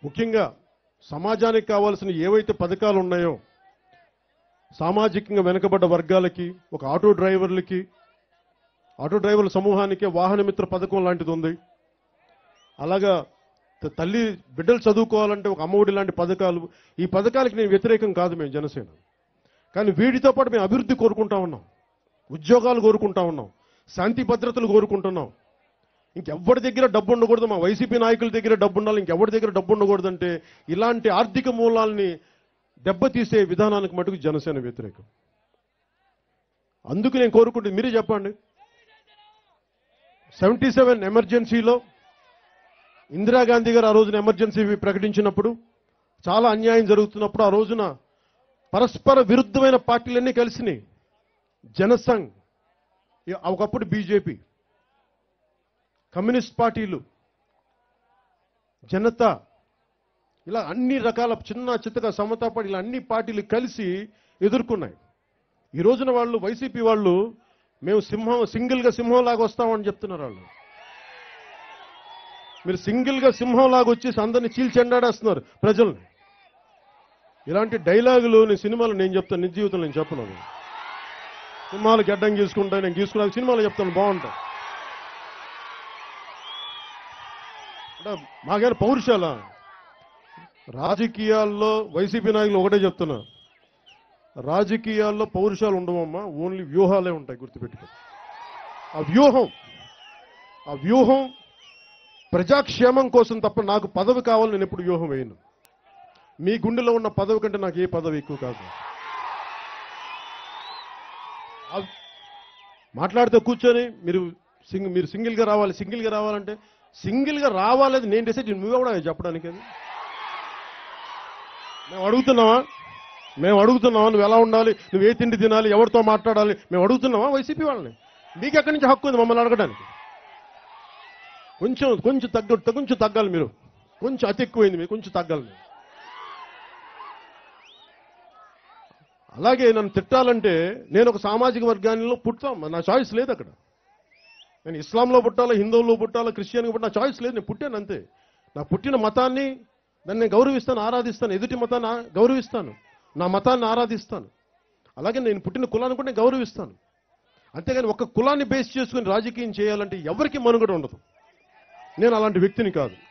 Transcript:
ముఖ్యంగా సమాజానికి కావాల్సిన ఏవైతే పథకాలు ఉన్నాయో సామాజికంగా వెనుకబడ్డ వర్గాలకి ఒక ఆటో డ్రైవర్లకి ఆటో డ్రైవర్ల సమూహానికి వాహన మిత్ర పథకం లాంటిది ఉంది అలాగా త- తల్లి బిడ్డలు చదువుకోవాలంటే ఒక అమ్మఒడి లాంటి పథకాలు ఈ పథకాలకి నేను వ్యతిరేకం కాదు మేము జనసేన కానీ వీటితో పాటు మేము అభివృద్ధి కోరుకుంటా ఉన్నాం ఉద్యోగాలు కోరుకుంటా ఉన్నాం శాంతి భద్రతలు కోరుకుంటున్నాం ఇంకెవ్వరి దగ్గర డబ్బు ఉండకూడదు మా వైసీపీ నాయకుల దగ్గర డబ్బు ఉండాలి ఇంకెవరి దగ్గర డబ్బు ఉండకూడదంటే ఇలాంటి ఆర్థిక మూలాల్ని దెబ్బతీసే విధానానికి మటుకు జనసేన వ్యతిరేకం అందుకు నేను కోరుకుంటుంది మీరే చెప్పండి సెవెంటీ సెవెన్ ఎమర్జెన్సీలో ఇందిరాగాంధీ గారు ఆ రోజున ఎమర్జెన్సీ ప్రకటించినప్పుడు చాలా అన్యాయం జరుగుతున్నప్పుడు ఆ రోజున పరస్పర విరుద్ధమైన పార్టీలన్నీ కలిసినాయి జనసంఘ్ ఇ- ఒకప్పుడు బీజేపీ కమ్యూనిస్ట్ పార్టీలు జనతా ఇలా అన్ని రకాల చిన్న చిత్తగా సమతా పార్టీ ఇలా అన్ని పార్టీలు కలిసి ఎదుర్కొన్నాయి ఈ రోజున వాళ్ళు వైసీపీ వాళ్ళు మేము సింహం సింగిల్ గా సింహం లాగా వస్తామని చెప్తున్నారు వాళ్ళు మీరు సింగిల్ గా సింహం లాగా వచ్చేసి అందరిని చీల్చెండాడేస్తున్నారు ప్రజల్ని ఇలాంటి డైలాగులు నేను సినిమాలు నేను చెప్తాను నిజ జీవితంలో నేను చెప్పను అది. సినిమాలు గడ్డం గీసుకుంటా నేను గీసుకున్నా సినిమాలు చెప్తాను బాగుంటాయి అంటే మాకేమైనా పౌరుషాల రాజకీయాల్లో వైసీపీ నాయకులు ఒకటే చెప్తున్నా రాజకీయాల్లో పౌరుషాలు ఉండవమ్మా ఓన్లీ వ్యూహాలే ఉంటాయి గుర్తుపెట్టుకో ఆ వ్యూహం ఆ వ్యూహం ప్రజాక్షేమం కోసం తప్ప నాకు పదవి కావాలి నేను ఎప్పుడు వ్యూహం వేయను మీ గుండెలో ఉన్న పదవి కంటే నాకు ఏ పదవి ఎక్కువ కాదు ఆ- మాట్లాడితే కూర్చొని మీరు సింగ్ మీరు సింగిల్గా రావాలి సింగిల్గా రావాలంటే సింగిల్గా రావాలని నేను డిసైడ్ నువ్వే కూడా చెప్పడానికి అది మేము అడుగుతున్నావా మేము అడుగుతున్నావా నువ్వు ఎలా ఉండాలి నువ్వు ఏ తిండి తినాలి ఎవరితో మాట్లాడాలి మేము అడుగుతున్నావా వైసీపీ వాళ్ళని మీకు ఎక్కడి నుంచి హక్కు ఉంది మమ్మల్ని అడగడానికి కొంచెం కొంచెం తగ్గ కొంచెం తగ్గాలి మీరు కొంచెం అతి ఎక్కువైంది మీరు కొంచెం తగ్గాలి మీరు అలాగే నన్ను తిట్టాలంటే నేను ఒక సామాజిక వర్గాల్లో పుట్టాం నా చాయిస్ లేదు అక్కడ నేను ఇస్లాంలో పుట్టాలా హిందువుల్లో పుట్టాలా క్రిస్టియన్గా పుట్టాలా నా చాయిస్ లేదు నేను పుట్టాను అంతే నా పుట్టిన మతాన్ని దాన్ని నేను గౌరవిస్తాను ఆరాధిస్తాను ఎదుటి మతాన్ని ఆ- గౌరవిస్తాను నా మతాన్ని ఆరాధిస్తాను అలాగే నేను పుట్టిన కులాన్ని కూడా నేను గౌరవిస్తాను అంతేగాని ఒక కులాన్ని బేస్ చేసుకుని రాజకీయం చేయాలంటే ఎవరికి మనుగడ ఉండదు నేను అలాంటి వ్యక్తిని కాదు